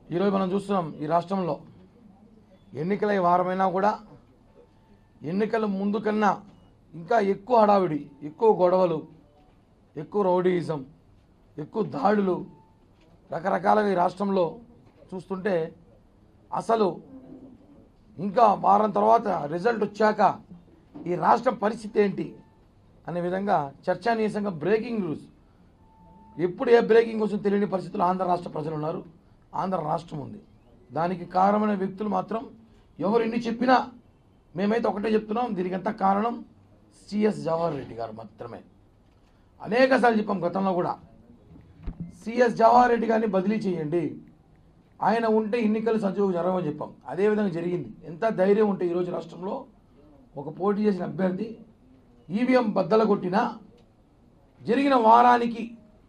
ఈరోజు మనం చూస్తున్నాం ఈ రాష్ట్రంలో ఎన్నికల ఈ వారమైనా కూడా ఎన్నికల ముందు కన్నా ఇంకా ఎక్కువ హడావిడి ఎక్కువ గొడవలు ఎక్కువ రౌడీయిజం ఎక్కువ దాడులు రకరకాలుగా ఈ రాష్ట్రంలో చూస్తుంటే అసలు ఇంకా వారం తర్వాత రిజల్ట్ వచ్చాక ఈ రాష్ట్రం పరిస్థితి ఏంటి అనే విధంగా చర్చానీయంగా బ్రేకింగ్ న్యూస్ ఎప్పుడు ఏ బ్రేకింగ్ వస్తుందో తెలియని పరిస్థితుల్లో ఆంధ్ర రాష్ట్ర ప్రజలు ఉన్నారు ఆంధ్ర రాష్ట్రం ఉంది దానికి కారణమైన వ్యక్తులు మాత్రం ఎవరు ఎన్ని చెప్పినా మేమైతే ఒకటే చెప్తున్నాం దీనికి అంతా కారణం సిఎస్ జవహర్ రెడ్డి గారు మాత్రమే అనేకసార్లు చెప్పాం గతంలో కూడా సిఎస్ జవహర్ రెడ్డి గారిని బదిలీ చేయండి ఆయన ఉంటే ఎన్నికలు సజీవ జరగవని చెప్పాం అదేవిధంగా జరిగింది ఎంత ధైర్యం ఉంటే ఈరోజు రాష్ట్రంలో ఒక పోటీ చేసిన అభ్యర్థి ఈవీఎం బద్దల కొట్టినా జరిగిన వారానికి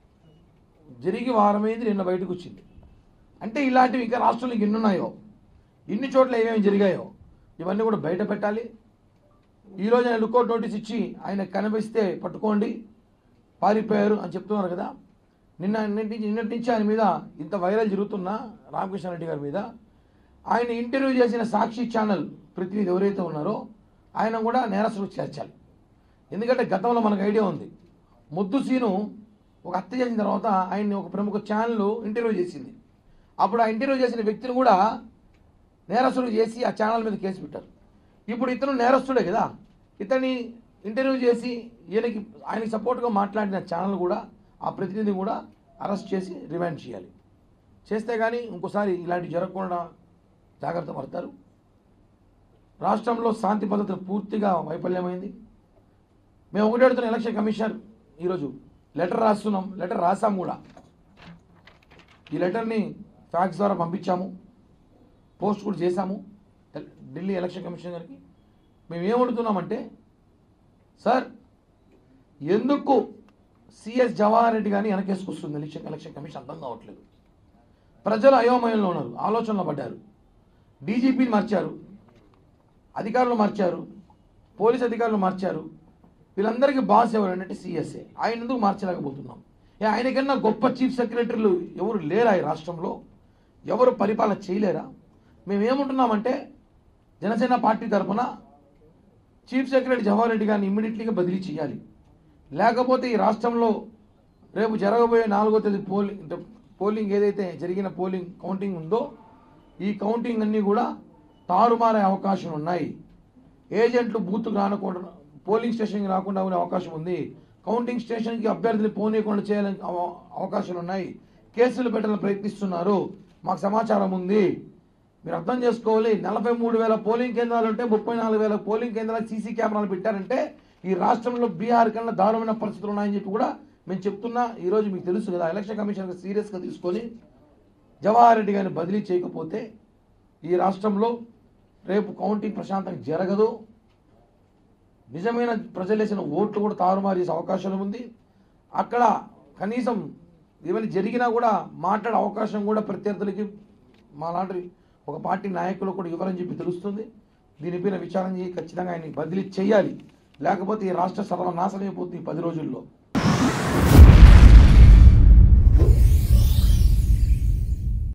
జరిగి వారమైంది నిన్న బయటకు వచ్చింది అంటే ఇలాంటివి ఇంకా రాష్ట్రంలో ఎన్ని ఉన్నాయో ఇన్ని చోట్ల ఏమేమి జరిగాయో ఇవన్నీ కూడా బయట పెట్టాలి ఈరోజు ఆయన లుకౌట్ నోటీస్ ఇచ్చి ఆయన కనిపిస్తే పట్టుకోండి పారిపోయారు అని చెప్తున్నారు కదా నిన్న నిన్నటి నిన్నటి నుంచి ఆయన మీద ఇంత వైరల్ జరుగుతున్న రామకృష్ణారెడ్డి గారి మీద ఆయన ఇంటర్వ్యూ చేసిన సాక్షి ఛానల్ ప్రతినిధి ఎవరైతే ఉన్నారో ఆయన కూడా నేరస్తులు చేర్చాలి ఎందుకంటే గతంలో మనకు ఐడియా ఉంది ముద్దు సీను ఒక హత్య చేసిన తర్వాత ఆయన్ని ఒక ప్రముఖ ఛానల్ ఇంటర్వ్యూ చేసింది అప్పుడు ఆ ఇంటర్వ్యూ చేసిన వ్యక్తిని కూడా నేరస్తుడు చేసి ఆ ఛానల్ మీద కేసు పెట్టారు ఇప్పుడు ఇతను నేరస్తుడే కదా ఇతన్ని ఇంటర్వ్యూ చేసి ఈయనకి ఆయనకి సపోర్ట్గా మాట్లాడిన ఛానల్ కూడా ఆ ప్రతినిధి కూడా అరెస్ట్ చేసి రిమాండ్ చేయాలి చేస్తే కానీ ఇంకోసారి ఇలాంటివి జరగకుండా జాగ్రత్త పడతారు రాష్ట్రంలో శాంతి భద్రతలు పూర్తిగా వైఫల్యమైంది మేము ఒకటి అడుగుతున్న ఎలక్షన్ కమిషనర్ ఈరోజు లెటర్ రాస్తున్నాం లెటర్ రాసాం కూడా ఈ లెటర్ని ఫ్యాక్స్ ద్వారా పంపించాము పోస్ట్ కూడా చేశాము ఢిల్లీ ఎలక్షన్ కమిషన్ గారికి మేము ఏమడుగుతున్నామంటే సార్ ఎందుకు సిఎస్ జవహర్ రెడ్డి గారిని వెనకేసుకొస్తుంది ఎలక్షన్ ఎలక్షన్ కమిషన్ అర్థం కావట్లేదు ప్రజలు అయోమయంలో ఉన్నారు ఆలోచనలో పడ్డారు డీజీపీని మార్చారు అధికారులు మార్చారు పోలీస్ అధికారులు మార్చారు వీళ్ళందరికీ బాస్ ఎవరు అంటే సిఎస్ఏ ఆయన ఎందుకు మార్చలేకపోతున్నాం ఏ ఆయనకన్నా గొప్ప చీఫ్ సెక్రటరీలు ఎవరు లేరా ఈ రాష్ట్రంలో ఎవరు పరిపాలన చేయలేరా మేము ఏముంటున్నామంటే జనసేన పార్టీ తరఫున చీఫ్ సెక్రటరీ జవహర్ రెడ్డి గారిని ఇమ్మీడియట్లీగా బదిలీ చేయాలి లేకపోతే ఈ రాష్ట్రంలో రేపు జరగబోయే నాలుగో తేదీ పోలింగ్ అంటే పోలింగ్ ఏదైతే జరిగిన పోలింగ్ కౌంటింగ్ ఉందో ఈ కౌంటింగ్ అన్నీ కూడా తారుమారే అవకాశం ఉన్నాయి ఏజెంట్లు బూత్కు రానకుండా పోలింగ్ స్టేషన్కి రాకుండా ఉండే అవకాశం ఉంది కౌంటింగ్ స్టేషన్కి అభ్యర్థులు పోనీయకుండా చేయాలని అవ- అవకాశాలు ఉన్నాయి కేసులు పెట్టాలని ప్రయత్నిస్తున్నారు మాకు సమాచారం ఉంది మీరు అర్థం చేసుకోవాలి నలభై మూడు వేల పోలింగ్ కేంద్రాలు ఉంటే ముప్పై నాలుగు వేల పోలింగ్ కేంద్రాలు సీసీ కెమెరాలు పెట్టారంటే ఈ రాష్ట్రంలో బీహార్ కన్నా దారుణమైన పరిస్థితులు ఉన్నాయని చెప్పి కూడా మేము చెప్తున్నా ఈరోజు మీకు తెలుసు కదా ఎలక్షన్ కమిషన్ సీరియస్గా తీసుకొని జవహర్ రెడ్డి గారిని బదిలీ చేయకపోతే ఈ రాష్ట్రంలో రేపు కౌంటింగ్ ప్రశాంతంగా జరగదు నిజమైన ప్రజలు వేసిన ఓట్లు కూడా తారుమారు చేసే అవకాశం ఉంది అక్కడ కనీసం ఏమైనా జరిగినా కూడా మాట్లాడే అవకాశం కూడా ప్రత్యర్థులకి మా లాంటి ఒక పార్టీ నాయకులు కూడా ఇవ్వరని చెప్పి తెలుస్తుంది దీనిపైన విచారణ చేసి ఖచ్చితంగా ఆయన బదిలీ చేయాలి లేకపోతే ఈ రాష్ట్ర సర్వనాశనం అయిపోతుంది ఈ పది రోజుల్లో